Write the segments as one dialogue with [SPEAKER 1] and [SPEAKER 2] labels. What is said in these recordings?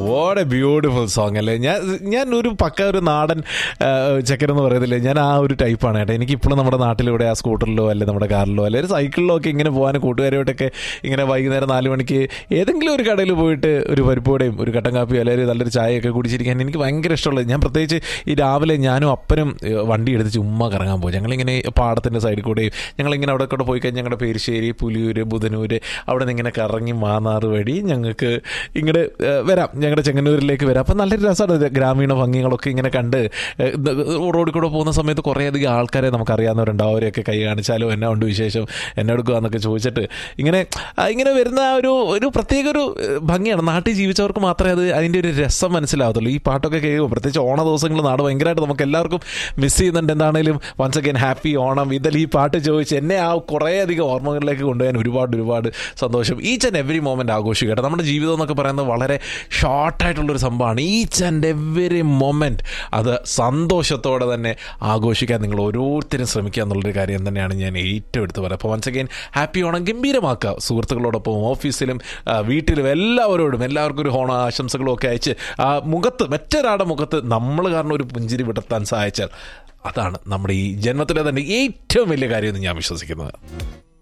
[SPEAKER 1] What A beautiful song അല്ലേ ഞാൻ ഞാൻ ഒരു പക്ക ഒരു നാടൻ ചെക്കൻ എന്ന് പറയത്തില്ലേ ഞാൻ ആ ഒരു ടൈപ്പാണ് കേട്ടോ എനിക്ക് ഇപ്പോഴും നമ്മുടെ നാട്ടിലൂടെ ആ സ്കൂട്ടറിലോ അല്ലെ നമ്മുടെ കാറിലോ അല്ലെ ഒരു സൈക്കിളിലോ ഒക്കെ ഇങ്ങനെ പോകാൻ കൂട്ടുകാരോട്ടൊക്കെ ഇങ്ങനെ വൈകുന്നേരം നാല് മണിക്ക് ഏതെങ്കിലും ഒരു കടയിൽ പോയിട്ട് ഒരു പരിപ്പോടെയും ഒരു കട്ടൻ കാപ്പിയോ അല്ലെങ്കിൽ നല്ലൊരു ചായയൊക്കെ കുടിച്ചിരിക്കാൻ എനിക്ക് ഭയങ്കര ഇഷ്ടമുള്ളത് ഞാൻ പ്രത്യേകിച്ച് ഈ രാവിലെ ഞാനും അപ്പനും ഏഹ്, വണ്ടി എടുത്ത് ചുമ്മാ കറങ്ങാൻ പോകും ഞങ്ങളിങ്ങനെ പാടത്തിൻ്റെ സൈഡിൽ കൂടെയും ഞങ്ങളിങ്ങനെ അവിടെ കൂടെ പോയി കഴിഞ്ഞാൽ ഞങ്ങളുടെ പേരിശ്ശേരി പുലിയൂര് ബുധനൂര് അവിടെ നിന്ന് ഇങ്ങനെ കറങ്ങി മാന്നാറ് വഴി ഞങ്ങൾക്ക് ഇങ്ങോട്ട് ഏഹ്, വരാം ഞങ്ങളുടെ ചെങ്ങന്നൂരിലേക്ക് വരാം അപ്പം നല്ലൊരു രസമാണ് ഇത് ഗ്രാമീണ ഭംഗികളൊക്കെ ഇങ്ങനെ കണ്ട് ഏഹ്, ഇത് റോഡിൽ കൂടെ പോകുന്ന സമയത്ത് കുറേയധികം ആൾക്കാരെ നമുക്ക് അറിയാവുന്നവരുണ്ട് അവരെയൊക്കെ കൈ കാണിച്ചാലോ എന്നാ ഉണ്ട് വിശേഷം എന്നെ എടുക്കുകയെന്നൊക്കെ ചോദിച്ചിട്ട് ഇങ്ങനെ ആ, ഇങ്ങനെ വരുന്ന ആ ഒരു ഒരു പ്രത്യേക ഒരു ഏഹ്, ഭംഗിയാണ് നാട്ടിൽ ജീവിച്ചവർക്ക് മാത്രമേ അത് അതിൻ്റെ ഒരു രസം മനസ്സിലാവത്തുള്ളൂ ഈ പാട്ടൊക്കെ കേൾക്കുമ്പോൾ പ്രത്യേകിച്ച് ഓണ ദിവസങ്ങൾ നാട് ഭയങ്കരമായിട്ട് നമുക്ക് എല്ലാവർക്കും മിസ് ചെയ്യുന്നുണ്ട് എന്താണേലും വൺസ് അഗൈൻ ഹാപ്പി ഓണം ഇതിൽ ഈ പാട്ട് ചോദിച്ച് എന്നെ ആ കുറേയധികം ഓർമ്മകളിലേക്ക് കൊണ്ടുപോകാൻ ഒരുപാട് ഒരുപാട് സന്തോഷം ഈച്ച് ആൻഡ് എവറി മൊമെന്റ് ആഘോഷിക്കട്ടെ നമ്മുടെ ജീവിതം എന്നൊക്കെ പറയുന്നത് വളരെ ഷോർട്ടായിട്ടുള്ളൊരു സംഭവമാണ് ഈച്ച് ആൻഡ് എവറി മൊമെന്റ് അത് സന്തോഷത്തോടെ തന്നെ ആഘോഷിക്കാൻ നിങ്ങൾ ഓരോരുത്തരും ശ്രമിക്കുക എന്നുള്ളൊരു കാര്യം തന്നെയാണ് ഞാൻ ഏറ്റവും എടുത്ത് പറയുക അപ്പോൾ വൺസ് അഗൈൻ ഹാപ്പി ഓണം ഗംഭീരമാക്കുക സുഹൃത്തുക്കളോടൊപ്പം ഓഫീസിലും ആ, വീട്ടിലും എല്ലാവരോടും എല്ലാവർക്കും ഒരു ഓണ ആശംസകളും ഒക്കെ അയച്ച് ആ മുഖത്ത് മറ്റൊരാളുടെ മുഖത്ത് നമ്മൾ കാരണം ഒരു പുഞ്ചിരി വിടർത്താൻ സഹായിച്ചാൽ അതാണ് നമ്മുടെ ഈ ജന്മത്തിലെ തന്നെ ഏറ്റവും വലിയ കാര്യമെന്ന് ഞാൻ വിശ്വസിക്കുന്നത്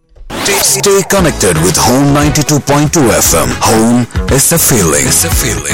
[SPEAKER 2] Stay connected with Home 92.2 FM. Home is a feeling. It's a feeling.